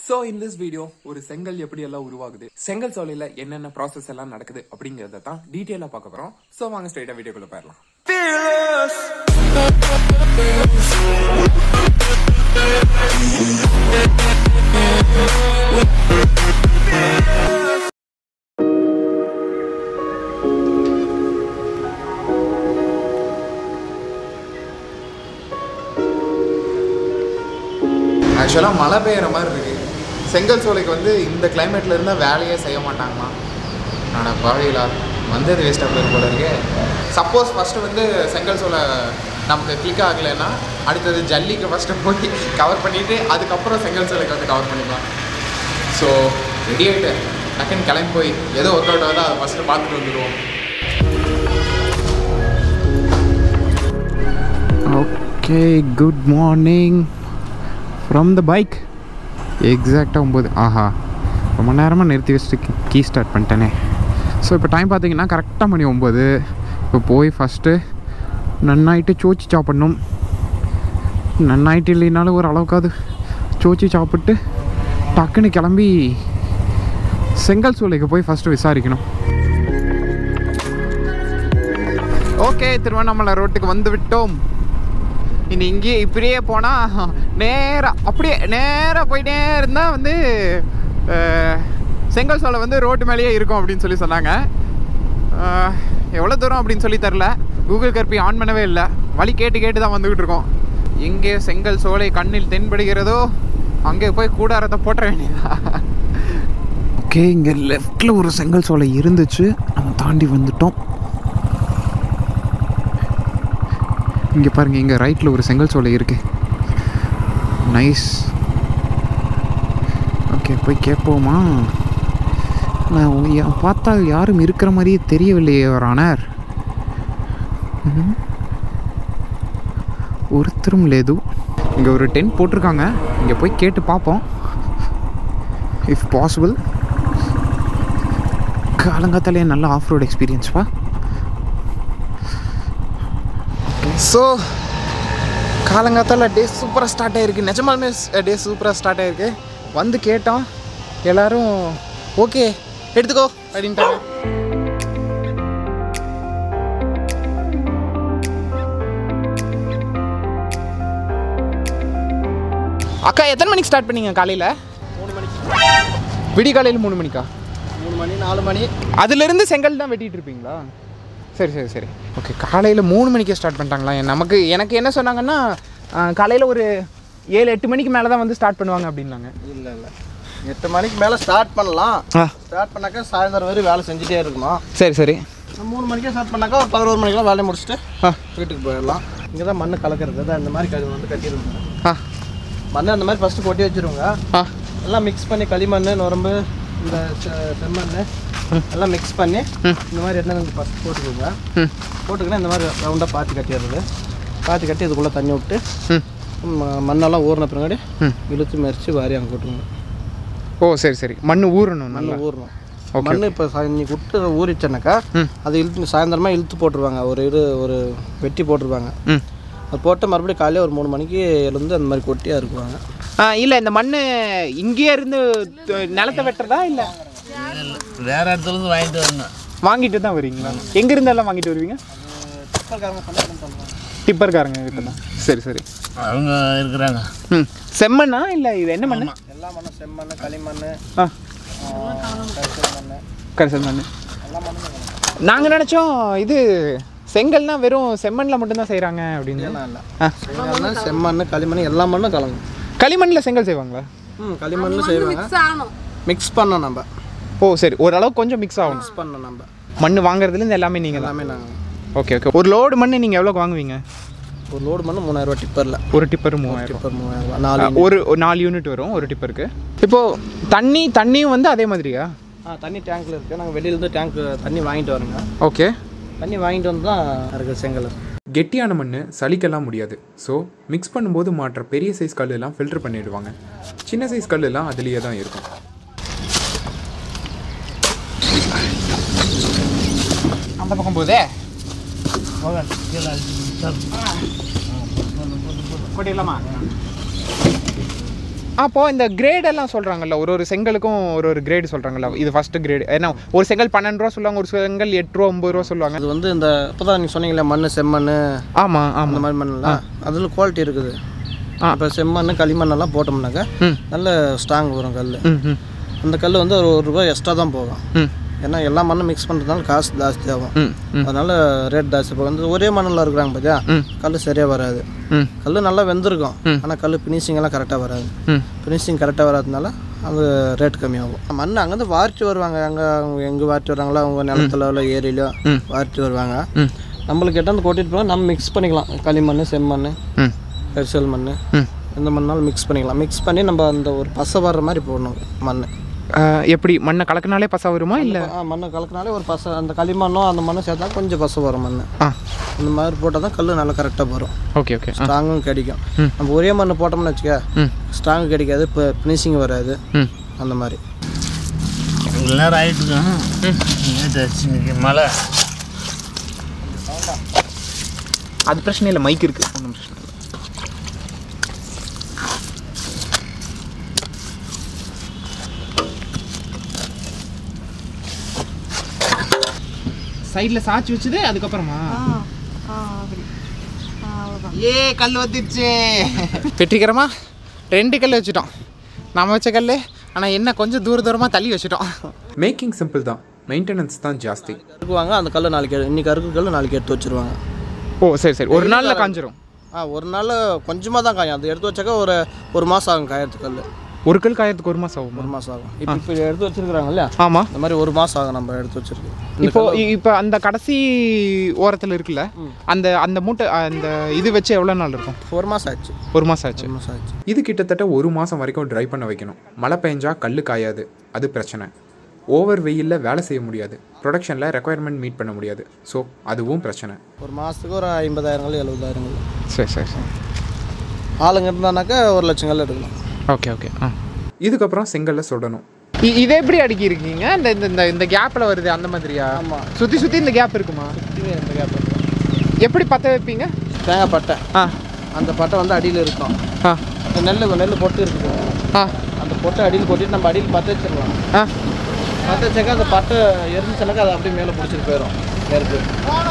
So in this video ஒரு செங்கல் எப்படி எல்லாம் உருவாகுது செங்கல் சோலையில என்னென்ன ப்ராசஸ் எல்லாம் நடக்குது அப்படிங்கறத தான் டீட்டெயிலா பார்க்க போறோம் சோ வாங்க ஸ்ட்ரைட்டா வீடியோக்குள்ள போயிடலாம் ஆக்சுவலாக மழை பெய்யுற மாதிரி இருக்கு செங்கல் சோலைக்கு வந்து இந்த கிளைமேட்ல இருந்தால் வேலையே செய்ய மாட்டாங்களாம் நான் பாவையிலா வந்தது வேஸ்ட்டாக போயிரு போல இருக்கு சப்போஸ் ஃபஸ்ட்டு வந்து செங்கல் சோலை நமக்கு கிளிக் ஆகலைன்னா அடுத்தது ஜல்லிக்கு ஃபஸ்ட்டு போய் கவர் பண்ணிவிட்டு அதுக்கப்புறம் செங்கல் சோலைக்கு வந்து கவர் பண்ணிக்கலாம் ஸோ ரெடி ஆகிட்டு டக்குன்னு கிளம்பி போய் ஏதோ ஒர்க் அவுட் ஆகுதோ அதை ஃபஸ்ட்டு பார்த்துட்டு வந்துடுவோம் okay good morning from the bike எக்ஸாக்டாக ஒம்பது ஆஹா ரொம்ப நேரமாக நிறுத்தி வச்சுட்டு கீ ஸ்டார்ட் பண்ணிட்டேனே ஸோ இப்போ டைம் பார்த்தீங்கன்னா கரெக்டாக மணி ஒம்பது இப்போ போய் ஃபஸ்ட்டு நன்னாயிட்டு சோச்சி சாப்பிட்ணும் நன்னாயிட்டு இல்லைனாலும் ஒரு அளவுக்காவது சோச்சி சாப்பிட்டு டக்குன்னு கிளம்பி செங்கல் சூளைக்கு போய் ஃபஸ்ட்டு விசாரிக்கணும் ஓகே திருவண்ணாமலை ரோட்டுக்கு வந்து விட்டோம் இனி இங்கேயே இப்படியே போனால் நேராக அப்படியே நேராக போயிட்டே இருந்தால் வந்து அஹ், செங்கல் சோலை வந்து ரோட்டு மேலேயே இருக்கும் அப்படின்னு சொல்லி சொன்னாங்க அஹ், எவ்வளோ தூரம் அப்படின்னு சொல்லி தெரில கூகுள் கற்பி ஆன் பண்ணவே இல்லை வழி கேட்டு கேட்டு தான் வந்துக்கிட்டு இருக்கோம் எங்கே செங்கல் சோலை கண்ணில் தென்படுகிறதோ அங்கே போய் கூடாரத்தை போட்டுற வேண்டியதா ஓகே இங்கே லெஃப்டில் ஒரு செங்கல் சோலை இருந்துச்சு நம்ம தாண்டி வந்துட்டோம் இங்கே பாருங்கள் இங்கே ரைட்டில் ஒரு செங்கல் சோலை இருக்கு நைஸ் ஓகே போய் கேட்போமா நான் உ- யா- பார்த்தா யாரும் இருக்கிற மாதிரியே தெரியவில்லையே ஒரு ஆனர் ம்ஹும். ஒருத்தரும் லேது இங்கே ஒரு டென்ட் போட்டிருக்காங்க இங்கே போய் கேட்டு பார்ப்போம் இஃப் பாசிபிள் காலங்காத்தாலே நல்ல ஆஃப் ரோட் எக்ஸ்பீரியன்ஸ்ப்பா ஸோ காலங்காத்தால டே சூப்பராக ஸ்டார்ட் ஆகிருக்கு நிஜமாலுமே டே சூப்பராக ஸ்டார்ட் ஆகிருக்கு வந்து கேட்டோம் எல்லாரும் ஓகே எடுத்துக்கோ அப்படின்ட்டாங்க அக்கா எத்தனை மணிக்கு ஸ்டார்ட் பண்ணீங்க காலையில் மூணு மணிக்கு விடிய காலையில் மூணு மணிக்கா மூணு மணி நாலு மணி அதுலேருந்து செங்கல் தான் வெட்டிட்டு இருப்பீங்களா சரி சரி சரி ஓகே காலையில் மூணு மணிக்கே ஸ்டார்ட் பண்ணிட்டாங்களா என் நமக்கு எனக்கு என்ன சொன்னாங்கன்னா காலையில் ஒரு ஏழு எட்டு மணிக்கு மேலே தான் வந்து ஸ்டார்ட் பண்ணுவாங்க அப்படின்னாங்க இல்லை இல்லை எட்டு மணிக்கு மேலே ஸ்டார்ட் பண்ணலாம் ஆ ஸ்டார்ட் பண்ணாக்கா சாயந்தரம் வரை வேலை செஞ்சுட்டே இருக்கணும் சரி சரி மூணு மணிக்கே ஸ்டார்ட் பண்ணாக்கா ஒரு பதினோரு மணிக்கெல்லாம் வேலையை முடிச்சுட்டு ஆ வீட்டுக்கு போயிடலாம் இங்கே தான் மண் கலக்கிறது தான் இந்த மாதிரி கழுவு வந்து கட்டிடுவாங்க ஆ மண்ணை அந்த மாதிரி ஃபஸ்ட்டு கொட்டி வச்சிருவாங்க ஆ எல்லாம் மிக்ஸ் பண்ணி களிமண் நுரம்பு இந்த செ- செம்மண் எல்லாம் மிக்ஸ் பண்ணி இந்த மாதிரி என்ன ஃபஸ்ட் போட்டுக்கோங்க ம் போட்டுக்கினா இந்த மாதிரி ரவுண்டாக பாத்தி கட்டிடுறது பாத்தி கட்டி இதுக்குள்ளே தண்ணி விட்டு ம் ம- மண்ணெல்லாம் ஊறின பின்னாடி ம். இழுத்து மறித்து வாரி அங்கே போட்டுருங்க ஓ சரி சரி மண் ஊறணும் நல்லா மண்ணு ஊறணும் Okay, மண் இப்போ இன்னைக்கு விட்டு ஊறிச்சனாக்கா ம். அது இழுத்து சாயந்தரமாக இழுத்து போட்டுருவாங்க ஒரு இது ஒரு வெட்டி போட்டுருவாங்க ம் அது போட்டு மறுபடியும் காலையில் ஒரு மூணு மணிக்கு எழுந்து அந்த மாதிரி கொட்டி அறுக்குவாங்க ஆ இல்லை இந்த மண் இங்கேயே இருந்து த- நிலத்தை வெட்டுறதா இல்லை வேற இடத்துல இருந்து வாங்கிட்டு வரணும் வாங்கிட்டு தான் வருவீங்களா எங்க இருந்தெல்லாம் வாங்கிட்டு வருவீங்க டிப்பர்காரங்க கிட்ட தான் சரி சரி அவங்க இருக்கிறாங்க ம் செம்மண்ணா இல்லை இது என்ன மண் எல்லா மண்ணும் செம்மண் களிமண் ஆ கரிசல் மண் கரிசல் மண் எல்லா மண்ணும் நாங்கள் நினச்சோம் இது செங்கல்னா வெறும் செம்மண்ணில் மட்டும்தான் செய்கிறாங்க அப்படின்னு இல்லை ஆ செம்மண் செம்மண் களிமண் எல்லா மண்ணும் கலங்கும் களிமண்ணில் செங்கல் செய்வாங்களா ம் களிமண்ணில் செய்வாங்க மிக்ஸ் பண்ணோம் நம்ம ஓ சரி ஓரளவுக்கு கொஞ்சம் மிக்ஸ் ஆகும் மிக்ஸ் பண்ணோம் நம்ம மண் வாங்குறதுலேருந்து எல்லாமே நீங்கள் தான் எல்லாமே நாங்கள் ஓகே ஓகே ஒரு லோடு மண் நீங்கள் எவ்வளோக்கு வாங்குவீங்க ஒரு லோடு மண்ணு மூணாயிரரூவா டிப்பரில் ஒரு டிப்பர் மூவாயிரம் டிப்பர் மூவாயிரரூவா நாலு ஒரு ஒரு நாலு யூனிட் வரும் ஒரு டிப்பருக்கு இப்போது தண்ணி தண்ணியும் வந்து அதே மாதிரியா ஆ தண்ணி டேங்க்கில் இருக்குது நாங்கள் வெளியிலேருந்து டேங்க் தண்ணி வாங்கிட்டு வரோங்க ஓகே தண்ணி வாங்கிட்டு வந்து தான் இருக்குது செங்கல் கெட்டியான மண் சலிக்கலாம் முடியாது ஸோ மிக்ஸ் பண்ணும்போது மாற்ற பெரிய சைஸ் கல் எல்லாம் ஃபில்டர் பண்ணிடுவாங்க சின்ன சைஸ் கல் எல்லாம் அதுலேயே தான் இருக்கும் அந்த பக்கம் போதே கொட்டிடலாமா அப்போ இந்த கிரேட் எல்லாம் சொல்றாங்கல்ல ஒரு ஒரு செங்கலுக்கும் ஒரு ஒரு கிரேடு சொல்றாங்கல்ல இது ஃபர்ஸ்ட் கிரேடு ஏன்னா ஒரு செங்கல் பன்னெண்டு ரூபா சொல்லுவாங்க ஒரு செங்கல் எட்டு ரூபா ஒன்பது ரூபா சொல்லுவாங்க அது வந்து இந்த இப்போதான் நீங்கள் சொன்னீங்களே மண் செம்மண் ஆமா அந்த ஆமா மாதிரி மண்ணெல்லாம் அதில் குவாலிட்டி இருக்குது ஆ. இப்போ செம்மண் களிமண்ணெல்லாம் போட்டோம்னாக்கா ம் நல்ல ஸ்ட்ராங் வரும் கல் ம் ம் அந்த கல் வந்து ஒரு ஒரு ரூபாய் எக்ஸ்ட்ரா தான் போகும் ம் ஏன்னா எல்லா மண்ணும் மிக்ஸ் பண்ணுறதுனால காசு ஜாஸ்தி ஆகும் ம் ம் அதனால ரேட் ஜாஸ்தி இப்போ வந்து ஒரே மண்ணில் இருக்கிறாங்க பார்த்தியா ம். கல் சரியாக வராது ம் கல் நல்லா வெந்திருக்கும் ஆனால் கல் ஃபினிஷிங் எல்லாம் கரெக்டாக வராது ம் ஃபினிஷிங் கரெக்டாக வராதனால அது ரேட் கம்மியாகும் மண் அங்கேருந்து வாரிட்டு வருவாங்க அங்கே அவங்க எங்கே வாரிட்டு வராங்களோ அவங்க நிலத்துல உள்ள ஏரியிலோ ம். வாரிட்டு வருவாங்க ம் நம்மளுக்கு எட்டாந்து கொட்டிட்டு போனால் நம்ம மிக்ஸ் பண்ணிக்கலாம் களிமண் செம்மண் ம் கரிசல் மண் ம் எந்த மண்ணாலும் மிக்ஸ் பண்ணிக்கலாம் மிக்ஸ் பண்ணி நம்ம அந்த ஒரு பசை வர்ற மாதிரி போடணும் மண் ஆஹ் எப்படி மண்ணை கலக்கினாலே பசா வருமா இல்லை ஆ மண்ணை கலக்கினாலே ஒரு பசை அந்த களிமண்ணும் அந்த மண்ணும் சேர்த்தா கொஞ்சம் பசை வரும் மண் ஆ அந்த மாதிரி போட்டால் தான் கல் நல்லா கரெக்டாக வரும் ஓகே ஓகே ஆ ஸ்ட்ராங்கும் கிடைக்கும் ம். நம்ம ஒரே மண் போட்டோம்னு வச்சுக்க ம் ஸ்ட்ராங் கிடைக்காது இப்போ ஃபினிஷிங் வராது ம் அந்த மாதிரி இவ்வளோ நேரம் ஆகிட்டுருக்கோம் நேற்று இன்னைக்கு மழை அது பிரச்சனை இல்லை மைக் இருக்கு ஒன்றும் பிரச்சனை இல்லை சைடில் சாச்சி வச்சது அதுக்கப்புறமா ஏ கல் வந்துடுச்சு வெற்றிகரமா ரெண்டு கல் வச்சுட்டோம் நம்ம வச்ச கல் ஆனால் என்ன கொஞ்சம் தூர தூரமாக தள்ளி வச்சுட்டோம் மேக்கிங் சிம்பிள் தான் மெயின்டெனன்ஸ் தான் ஜாஸ்தி இருக்குவாங்க அந்த கல் நாளைக்கு எடு- இன்னைக்கு அறுக்கு கல் நாளைக்கு எடுத்து வச்சிருவாங்க ஓ சரி சரி ஒரு நாளில் காஞ்சிரும் ஆ ஒரு நாள் கொஞ்சமாக தான் காயும் அது எடுத்து வச்சாக்கா ஒரு ஒரு மாதம் ஆகும் காயறதுக்கு கல் ஒரு கல் காயறதுக்கு ஒரு மாதம் ஆகுமா ஒரு மாதம் ஆகும் இப்போ இப்போ எடுத்து வச்சிருக்கிறாங்க இல்லையா ஆமாம் இந்த மாதிரி ஒரு மாதம் ஆகும் நம்ம எடுத்து வச்சிருக்கு இப்போ இப்போ அந்த கடைசி ஓரத்தில் இருக்குல்ல அந்த அந்த மூட்டை அந்த இது வச்சு எவ்வளோ நாள் இருக்கும் ஒரு மாதம் ஆச்சு ஒரு மாதம் ஆச்சு ஒரு மாதம் ஆச்சு இது கிட்டத்தட்ட ஒரு மாதம் வரைக்கும் ட்ரை பண்ண வைக்கணும் மழை பெஞ்சா கல் காயாது அது பிரச்சனை ஓவர் வெயிலில் வேலை செய்ய முடியாது ப்ரொடக்ஷனில் ரெக்குயர்மெண்ட் மீட் பண்ண முடியாது ஸோ அதுவும் பிரச்சனை ஒரு மாதத்துக்கு ஒரு ஐம்பதாயிரங்கள் எழுபதாயிரங்கள் சரி சரி சரி ஆளுங்க இருந்தானாக்கா ஒரு லட்சம் கல் எடுக்கலாம் ஓகே ஓகே ஆ இதுக்கப்புறம் செங்கல்ல சுடணும் இ- இதை எப்படி அடுக்கி இருக்கீங்க இந்த இந்த இந்த இந்த கேப்பில் வருது அந்த மாதிரியா ஆமாம் சுற்றி சுற்றி இந்த கேப் இருக்குமா இந்த கேப் எப்படி பற்ற வைப்பீங்க தேங்காய் பட்டை ஆ அந்த பட்டை வந்து அடியில் இருக்கும் ஆ இந்த நெல் நெல் பொட்டு இருக்குது ஆ அந்த பொட்டை அடியில் கொட்டிட்டு நம்ம அடியில் பற்ற வச்சிடலாம் ஆ பற்ற வச்சாக்கா அந்த பட்டை எரிஞ்சுச்சுனாக்கா அது அப்படியே மேலே பிடிச்சிட்டு போயிடும் நெருப்பு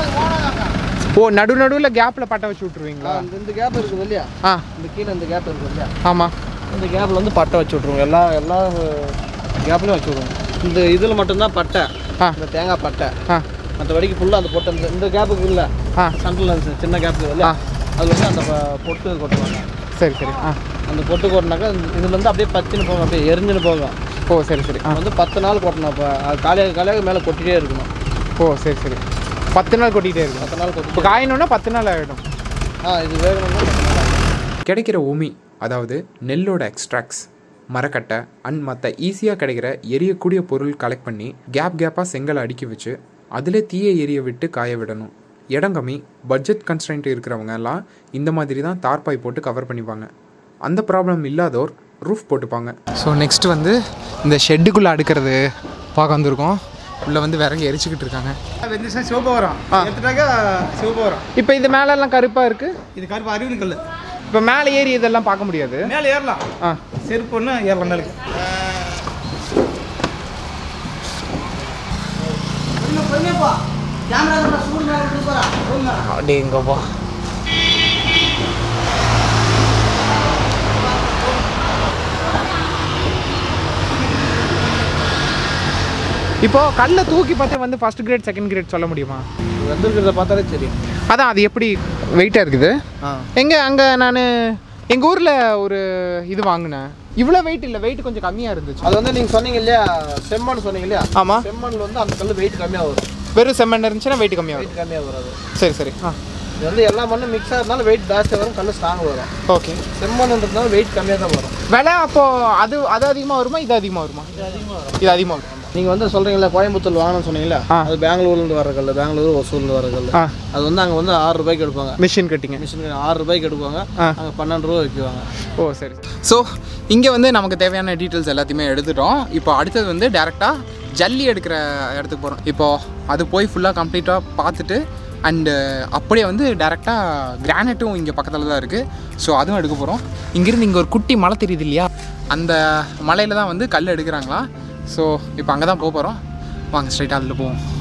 ஓ நடு நடுவில் கேப்பில் பட்டை வச்சு விட்ருவீங்களா இந்த இந்த கேப் இருக்குது இல்லையா ஆ இந்த கீழே இந்த கேப் இருக்குது இல்லையா ஆமாம் இந்த கேப்பில் வந்து பட்டை வச்சு விட்ருவோம் எல்லா எல்லா கேப்லையும் வச்சு விடுவோம் இந்த இதில் மட்டும்தான் பட்டை ஆ. இந்த தேங்காய் பட்டை ஆ மற்றபடிக்கு ஃபுல்லாக அந்த பொட்டை இந்த இந்த கேப்புக்கு இல்லை ஆ சென்டரில் சின்ன கேப் இல்லையா அது வந்து அந்த ப- பொட்டு கொட்டுவாங்க சரி சரி ஆ அந்த பொட்டு கொட்டினாக்கா இதுலேருந்து அப்படியே பச்சின்னு போகும் அப்படியே எரிஞ்சுன்னு போகும் ஓ சரி சரி ஆ அது வந்து பத்து நாள் கொட்டணும் அப்போ அது காலையாக காலையாக மேலே கொட்டிகிட்டே இருக்கணும் ஓ சரி சரி பத்து நாள் கொட்டிகிட்டே இருக்கும் பத்து நாள் கொட்டி இப்போ காயணும்னா பத்து நாள் ஆகிடும் ஆ இது வேகணும்னா பத்து நாள் ஆகும். கிடைக்கிற உமி அதாவது நெல்லோட எக்ஸ்ட்ராக்ட்ஸ் மரக்கட்டை அண்ட் மற்ற ஈஸியாக கிடைக்கிற எரியக்கூடிய பொருள் கலெக்ட் பண்ணி கேப் கேப்பாக செங்கலை அடுக்கி வச்சு அதில் தீயை எரிய விட்டு காய விடணும் இடம் கம்மி பட்ஜெட் கன்ஸ்டன்ட் இருக்கிறவங்க எல்லாம் இந்த மாதிரி தான் தார்பாய் போட்டு கவர் பண்ணிப்பாங்க அந்த ப்ராப்ளம் இல்லாதோர் ரூஃப் போட்டுப்பாங்க ஸோ நெக்ஸ்ட் வந்து இந்த ஷெட்டுக்குள்ளே அடுக்கிறது பார்க்க வந்திருக்கோம் உள்ளே வந்து விறகு எரிச்சுக்கிட்டு இருக்காங்க வெந்துச்சுன்னா சிவப்பு வரும் ஆ. எடுத்துட்டாக்கா சிவப்பு வரும் இப்போ இது மேலெல்லாம் கருப்பாக இருக்குது இது கருப்பு அறிவு கல் இப்போ மேலே ஏறி இதெல்லாம் பார்க்க முடியாது மேலே ஏறலாம் ஆ செருப்பு ஒன்று ஏறலாம் மேலே அப்படிங்கப்பா இப்போ கல்லை தூக்கி பார்த்து வந்து ஃபர்ஸ்ட் கிரேட் செகண்ட் கிரேட் சொல்ல முடியுமா வந்துருக்கிறத பார்த்தாலே தெரியும் அதான் அது எப்படி வெயிட்டாக இருக்குது ஆ எங்கே அங்கே நான் எங்கள் ஊரில் ஒரு இது வாங்கினேன் இவ்வளோ வெயிட் இல்லை வெயிட் கொஞ்சம் கம்மியாக இருந்துச்சு அது வந்து நீங்கள் சொன்னீங்க இல்லையா செம்மண் சொன்னீங்க இல்லையா ஆமாம் செம்மண்ணில் வந்து அந்த கல் வெயிட் கம்மியாக வரும் வெறும் செம்மண் இருந்துச்சுன்னா வெயிட் கம்மியாக வரும் வெயிட் கம்மியாக வராது சரி சரி ஆ இது வந்து எல்லா மண்ணும் மிக்ஸ் ஆகிறதுனால வெயிட் ஜாஸ்தியாக வரும் கல் ஸ்ட்ராங் வரும் ஓகே செம்மண்ன்றதுனால வெயிட் கம்மியாக தான் வரும் விலை அப்போது அது அது அதிகமாக வருமா இது அதிகமாக வருமா இது அதிகமாக வரும் நீங்கள் வந்து சொல்கிறீங்களா கோயம்புத்தூர் வாங்கணும்னு சொன்னீங்களா ஆ. அது பெங்களூர்லேருந்து வர கல் பெங்களூர் ஒசூர்லேருந்து வர கல் ஆ அது வந்து அங்கே வந்து ஆறு ரூபாய்க்கு எடுப்பாங்க மிஷின் கட்டிங்க மிஷின் ஆறு ரூபாய்க்கு எடுப்பாங்க ஆ. அங்கே பன்னெண்டு ரூபா விற்குவாங்க ஓ சரி ஸோ இங்கே வந்து நமக்கு தேவையான டீட்டெயில்ஸ் எல்லாத்தையுமே எடுத்துட்டோம் இப்போ அடுத்தது வந்து டேரெக்டாக ஜல்லி எடுக்கிற இடத்துக்கு போகிறோம் இப்போ அது போய் ஃபுல்லாக கம்ப்ளீட்டாக பார்த்துட்டு அண்டு அப்படியே வந்து டேரெக்டாக கிரானைட்டும் இங்கே பக்கத்தில் தான் இருக்குது ஸோ அதுவும் எடுக்க போகிறோம் இங்கேருந்து இங்கே ஒரு குட்டி மலை தெரியுது இல்லையா அந்த மலையில் தான் வந்து கல் எடுக்கிறாங்களா ஸோ இப்போ அங்கே தான் போக போகிறோம் வாங்க ஸ்ட்ரைட்டாக அதில் போவோம்